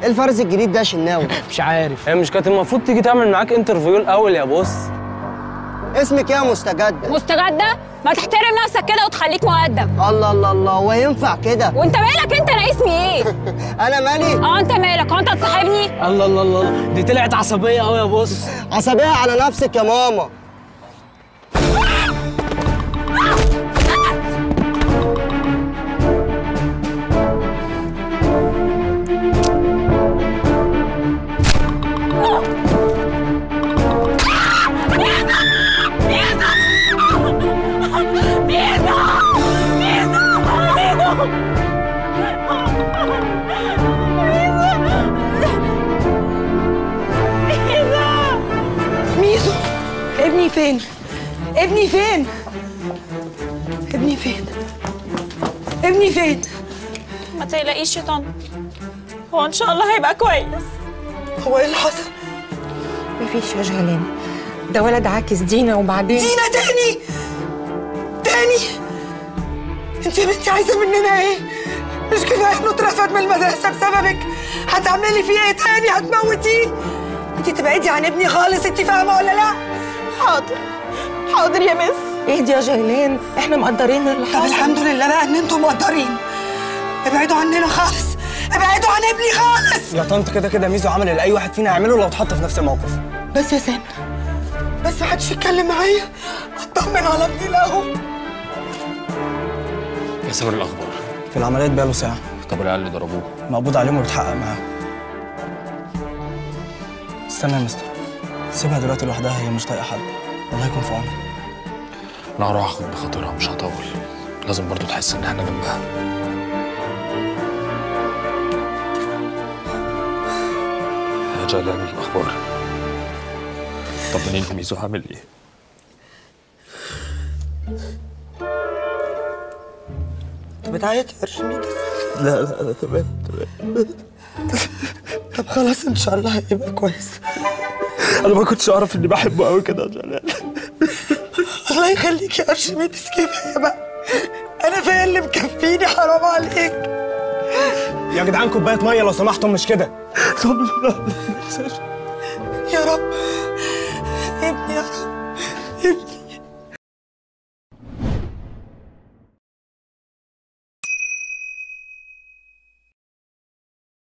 ايه الفرز الجديد ده يا شناوي مش عارف هي مش كانت المفروض تيجي تعمل معاك انترفيو الاول يا بص اسمك ايه يا مستجد مستجدة ما تحترم نفسك كده وتخليك مؤدب الله الله الله هو ينفع كده وانت مالك انت انا اسمي ايه انا مالي اه انت مالك هو انت تصاحبني الله الله الله دي طلعت عصبيه قوي يا بص عصبيه على نفسك يا ماما ميزو ابني فين ابني فين ابني فين ابني فين ما تقلقيش يا طن هو ان شاء الله هيبقى كويس هو ايه اللي حصل مفيش يا جهلان ده ولد عاكس دينا وبعدين دينا تاني تاني انت يا بنتي عايزه مننا ايه مش كفايه انه اترفد من المدرسه بسببك هتعملي فيه ايه تاني هتموتيه انت تبعدي عن ابني خالص انت فاهمه ولا لا حاضر حاضر يا مس اهدي يا جهلان احنا مقدرين اللي طب حصل الحمد لله بقى ان انتم مقدرين ابعدوا عننا خالص ابعدوا عن ابني خالص يا طنط كده كده ميزو عمل اللي اي واحد فينا يعمله لو اتحط في نفس الموقف بس يا سامر بس محدش يتكلم معايا اطمن على ابني الاول يا سامر الاخبار في العمليات بقاله ساعه طب العيال اللي ضربوه مقبوض عليهم وبيتحقق معاهم استنى يا مستر سيبها دلوقتي لوحدها هي مش طايقه حد الله يكون في عونها انا هروح اخد بخاطرها مش هطول لازم برضو تحس ان احنا جنبها يا جلال الاخبار طمنيني ميزو هعمل ايه انت بتعيط يا ارشميدس لا لا لا تمام تمام طب خلاص ان شاء الله هيبقى كويس انا ما كنتش اعرف اني بحبه قوي كده يا جلال الله يخليك يا ارشميدس كفايه بقى انا فيا اللي مكفيني حرام عليك يا جدعان كوبايه ميه لو سمحتم مش كده طب لا يا رب ابني يا رب ابني